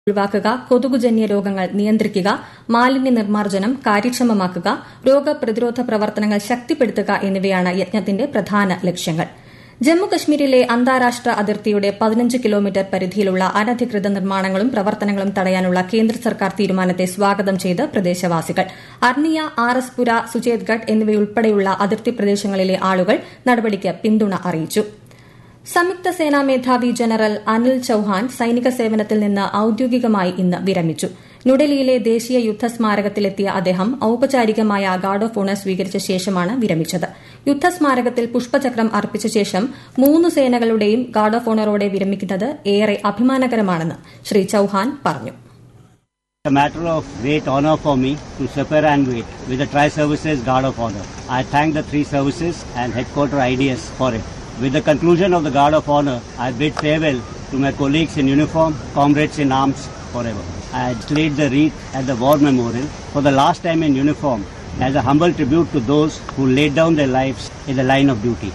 ഒഴിവാക്കുക കൊതുകുജന്യ രോഗങ്ങൾ നിയന്ത്രിക്കുക മാലിന്യ നിർമ്മാർജ്ജനം കാര്യക്ഷമമാക്കുക രോഗപ്രതിരോധ പ്രവർത്തനങ്ങൾ ശക്തിപ്പെടുത്തുക എന്നിവയാണ് യജ്ഞത്തിന്റെ പ്രധാന ലക്ഷ്യങ്ങൾ ജമ്മുകശ്മീരിലെ അന്താരാഷ്ട്ര അതിർത്തിയുടെ പതിനഞ്ച് കിലോമീറ്റർ പരിധിയിലുള്ള അനധികൃത നിർമ്മാണങ്ങളും പ്രവർത്തനങ്ങളും തടയാനുള്ള കേന്ദ്ര സർക്കാർ തീരുമാനത്തെ സ്വാഗതം ചെയ്ത് പ്രദേശവാസികൾ അർണിയ ആർ എസ് പുര സുചേത്ഗഡ് എന്നിവയുൾപ്പെടെയുള്ള അതിർത്തി പ്രദേശങ്ങളിലെ ആളുകൾ നടപടിക്ക് പിന്തുണ അറിയിച്ചു സംയുക്ത സേനാ മേധാവി ജനറൽ അനിൽ ചൌഹാൻ സൈനിക സേവനത്തിൽ നിന്ന് ഔദ്യോഗികമായി ഇന്ന് വിരമിച്ചു ന്യൂഡൽഹിയിലെ ദേശീയ യുദ്ധ സ്മാരകത്തിലെത്തിയ അദ്ദേഹം ഔപചാരികമായ ഗാർഡ് ഓഫ് ഓണർ സ്വീകരിച്ച ശേഷമാണ് വിരമിച്ചത് യുദ്ധസ്മാരകത്തിൽ പുഷ്പചക്രം അർപ്പിച്ച ശേഷം മൂന്ന് സേനകളുടെയും ഗാർഡ് ഓഫ് ഓണറോടെ വിരമിക്കുന്നത് ഏറെ അഭിമാനകരമാണെന്ന് ശ്രീ ചൌഹാൻ പറഞ്ഞു a matter of great honor for me to suffer and wait with the Tri-Services Guard of Honor. I thank the three services and headquarter IDS for it. With the conclusion of the Guard of Honor, I bid farewell to my colleagues in uniform, comrades in arms forever. I laid the wreath at the War Memorial for the last time in uniform as a humble tribute to those who laid down their lives in the line of duty.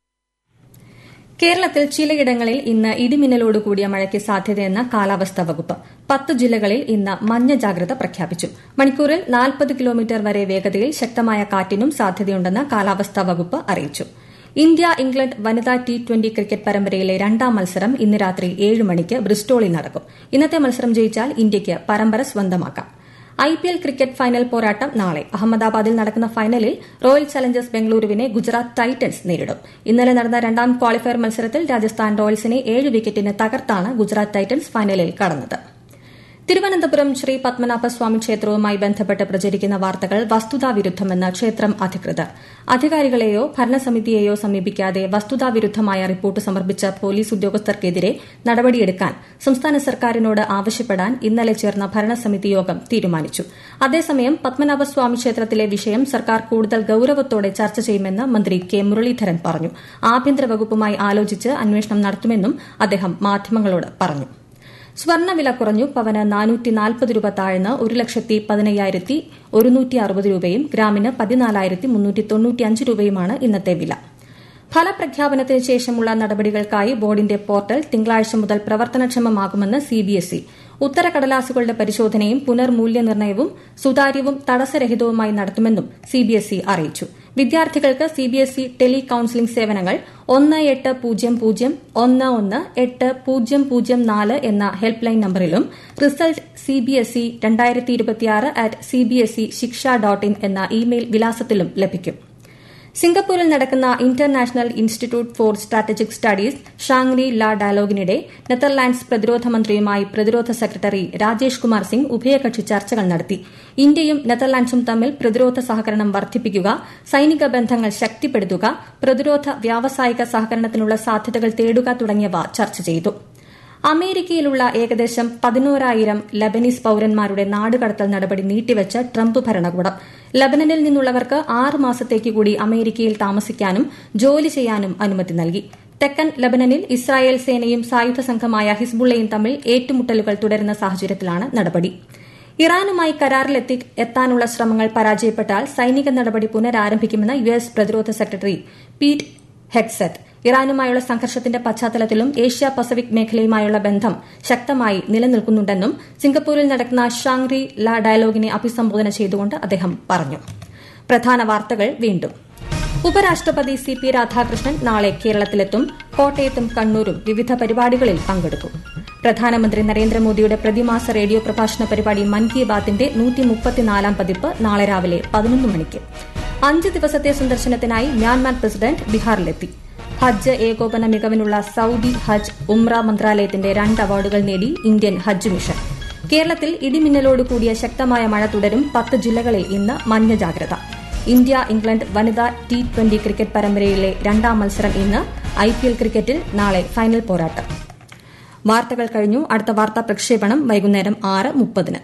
കേരളത്തിൽ ചിലയിടങ്ങളിൽ ഇന്ന് ഇടിമിന്നലോട് കൂടിയ മഴയ്ക്ക് സാധ്യതയെന്ന് കാലാവസ്ഥാ വകുപ്പ് പത്ത് ജില്ലകളിൽ ഇന്ന് മഞ്ഞ ജാഗ്രത പ്രഖ്യാപിച്ചു മണിക്കൂറിൽ നാൽപ്പത് കിലോമീറ്റർ വരെ വേഗതയിൽ ശക്തമായ കാറ്റിനും സാധ്യതയുണ്ടെന്ന് കാലാവസ്ഥാ വകുപ്പ് അറിയിച്ചു ഇന്ത്യ ഇംഗ്ലണ്ട് വനിതാ ടി ട്വന്റി ക്രിക്കറ്റ് പരമ്പരയിലെ രണ്ടാം മത്സരം ഇന്ന് രാത്രി ഏഴ് മണിക്ക് ബ്രിസ്റ്റോളിൽ നടക്കും ഇന്നത്തെ മത്സരം ജയിച്ചാൽ ഇന്ത്യയ്ക്ക് പരമ്പര സ്വന്തമാക്കാം I P L cricket final പോരാട്ടം നാളെ അഹമ്മദാബാദിൽ നടക്കുന്ന ഫൈനലിൽ റോയൽ ചലഞ്ചേഴ്സ് ബംഗളൂരുവിനെ ഗുജറാത്ത് ടൈറ്റൻസ് നേരിടും ഇന്നലെ നടന്ന രണ്ടാം ക്വാളിഫയർ മത്സരത്തിൽ രാജസ്ഥാൻ റോയൽസിനെ ഏഴ് വിക്കറ്റിന് തകർത്താണ് ഗുജറാത്ത് ടൈറ്റൻസ് ഫൈനലിൽ കടന്നത് തിരുവനന്തപുരം ശ്രീ പത്മനാഭസ്വാമി ക്ഷേത്രവുമായി ബന്ധപ്പെട്ട് പ്രചരിക്കുന്ന വാർത്തകൾ വസ്തുതാവിരുദ്ധമെന്ന് ക്ഷേത്രം അധികൃതർ അധികാരികളെയോ ഭരണസമിതിയെയോ സമീപിക്കാതെ വസ്തുതാവിരുദ്ധമായ റിപ്പോർട്ട് സമർപ്പിച്ച പോലീസ് ഉദ്യോഗസ്ഥർക്കെതിരെ നടപടിയെടുക്കാൻ സംസ്ഥാന സർക്കാരിനോട് ആവശ്യപ്പെടാൻ ഇന്നലെ ചേർന്ന ഭരണസമിതി യോഗം തീരുമാനിച്ചു അതേസമയം പത്മനാഭസ്വാമി ക്ഷേത്രത്തിലെ വിഷയം സർക്കാർ കൂടുതൽ ഗൌരവത്തോടെ ചർച്ച ചെയ്യുമെന്ന് മന്ത്രി കെ മുരളീധരൻ പറഞ്ഞു ആഭ്യന്തര വകുപ്പുമായി ആലോചിച്ച് അന്വേഷണം നടത്തുമെന്നും അദ്ദേഹം മാധ്യമങ്ങളോട് പറഞ്ഞു സ്വർണ്ണവില കുറഞ്ഞു പവന് നാനൂറ്റി നാൽപ്പത് രൂപ താഴ്ന്ന് ഒരു ലക്ഷത്തി പതിനയ്യായിരത്തി ഒരുന്നൂറ്റി അറുപത് രൂപയും ഗ്രാമിന് പതിനാലായിരത്തി മുന്നൂറ്റി തൊണ്ണൂറ്റിയഞ്ച് രൂപയുമാണ് ഇന്നത്തെ വില ഫലപ്രഖ്യാപനത്തിന് ശേഷമുള്ള നടപടികൾക്കായി ബോർഡിന്റെ പോർട്ടൽ തിങ്കളാഴ്ച മുതൽ പ്രവർത്തനക്ഷമമാകുമെന്ന് സിബിഎസ്ഇ ഉത്തരക്കടലാസുകളുടെ പരിശോധനയും പുനർമൂല്യനിർണ്ണയവും സുതാര്യവും തടസ്സരഹിതവുമായി നടത്തുമെന്നും സിബിഎസ്ഇ അറിയിച്ചു വിദ്യാർത്ഥികൾക്ക് സിബിഎസ്ഇ ടെലി കൌൺസിലിംഗ് സേവനങ്ങൾ ഒന്ന് എട്ട് പൂജ്യം പൂജ്യം ഒന്ന് ഒന്ന് എട്ട് പൂജ്യം പൂജ്യം നാല് എന്ന ഹെൽപ്പ് ലൈൻ നമ്പറിലും റിസൾട്ട് സിബിഎസ്ഇ രണ്ടായിരത്തി ഇരുപത്തിയാറ് at CBSE shiksha dot in എന്ന ഇമെയിൽ വിലാസത്തിലും ലഭിക്കും സിംഗപ്പൂരിൽ നടക്കുന്ന International Institute for Strategic Studies Shangri La ഡയലോഗിനിടെ നെതർലാൻഡ്സ് പ്രതിരോധ മന്ത്രിയുമായി പ്രതിരോധ സെക്രട്ടറി രാജേഷ് കുമാർ സിംഗ് ഉഭയകക്ഷി ചർച്ചകൾ നടത്തി ഇന്ത്യയും നെതർലാൻഡ്സും തമ്മിൽ പ്രതിരോധ സഹകരണം വർദ്ധിപ്പിക്കുക സൈനിക ബന്ധങ്ങൾ ശക്തിപ്പെടുത്തുക പ്രതിരോധ വ്യാവസായിക സഹകരണത്തിനുള്ള സാധ്യതകൾ തേടുക തുടങ്ങിയവ ചർച്ച ചെയ്തു അമേരിക്കയിലുള്ള ഏകദേശം പതിനോരായിരം ലബനീസ് പൌരന്മാരുടെ നാടുകടത്തൽ നടപടി നീട്ടിവെച്ച ട്രംപ് ഭരണകൂടം ലബനനിൽ നിന്നുള്ളവർക്ക് ആറ് മാസത്തേക്ക് കൂടി അമേരിക്കയിൽ താമസിക്കാനും ജോലി ചെയ്യാനും അനുമതി നൽകി തെക്കൻ ലബനനിൽ ഇസ്രായേൽ സേനയും സായുധ സംഘമായ ഹിസ്ബുള്ളയും തമ്മിൽ ഏറ്റുമുട്ടലുകൾ തുടരുന്ന സാഹചര്യത്തിലാണ് നടപടി ഇറാനുമായി കരാറിലെത്തി എത്താനുള്ള ശ്രമങ്ങൾ പരാജയപ്പെട്ടാൽ സൈനിക നടപടി പുനരാരംഭിക്കുമെന്ന് യു എസ് പ്രതിരോധ സെക്രട്ടറി പീറ്റ് ഹെക്സെറ്റ് ഇറാനുമായുള്ള സംഘർഷത്തിന്റെ പശ്ചാത്തലത്തിലും ഏഷ്യ പസഫിക് മേഖലയുമായുള്ള ബന്ധം ശക്തമായി നിലനിൽക്കുന്നുണ്ടെന്നും സിംഗപ്പൂരിൽ നടക്കുന്ന ഷാങ്റി ല ഡയലോഗിനെ അഭിസംബോധന ചെയ്തുകൊണ്ട് അദ്ദേഹം പറഞ്ഞു പ്രധാന വാർത്തകൾ വീണ്ടും ഉപരാഷ്ട്രപതി സി പി രാധാകൃഷ്ണൻ നാളെ കേരളത്തിലെത്തും കോട്ടയത്തും കണ്ണൂരും വിവിധ പരിപാടികളിൽ പങ്കെടുക്കും പ്രധാനമന്ത്രി നരേന്ദ്രമോദിയുടെ പ്രതിമാസ റേഡിയോ പ്രഭാഷണ പരിപാടി മൻ കി ബാത്തിന്റെ നൂറ്റിമുപ്പത്തിനാലാം പതിപ്പ് നാളെ രാവിലെ പതിനൊന്ന് മണിക്ക് അഞ്ച് ദിവസത്തെ സന്ദർശനത്തിനായി മ്യാൻമാർ പ്രസിഡന്റ് ബീഹാറിലെത്തി ഹജ്ജ് ഏകോപന മികവിനുള്ള സൌദി ഹജ്ജ് ഉംറ മന്ത്രാലയത്തിന്റെ രണ്ട് അവാർഡുകൾ നേടി ഇന്ത്യൻ ഹജ്ജ് മിഷൻ കേരളത്തിൽ ഇടിമിന്നലോട് കൂടിയ ശക്തമായ മഴ തുടരും പത്ത് ജില്ലകളിൽ ഇന്ന് മഞ്ഞ ജാഗ്രത ഇന്ത്യ ഇംഗ്ലണ്ട് വനിതാ ടി ട്വന്റി ക്രിക്കറ്റ് പരമ്പരയിലെ രണ്ടാം മത്സരം ഇന്ന് ഐപിഎൽ ക്രിക്കറ്റിൽ നാളെ ഫൈനൽ പോരാട്ടം വാർത്തകൾ കഴിഞ്ഞു അടുത്ത വാർത്താ പ്രക്ഷേപണം വൈകുന്നേരം ആറ് മുപ്പതിന്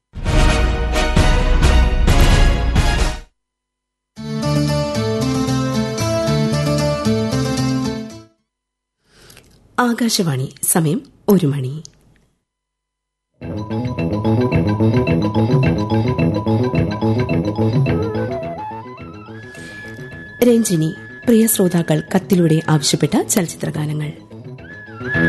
ആകാശവാണി സമയം ഒരു മണി രഞ്ജിനി പ്രിയ ശ്രോതാക്കൾ കത്തിലൂടെ ആവശ്യപ്പെട്ട ചലച്ചിത്രഗാനങ്ങൾ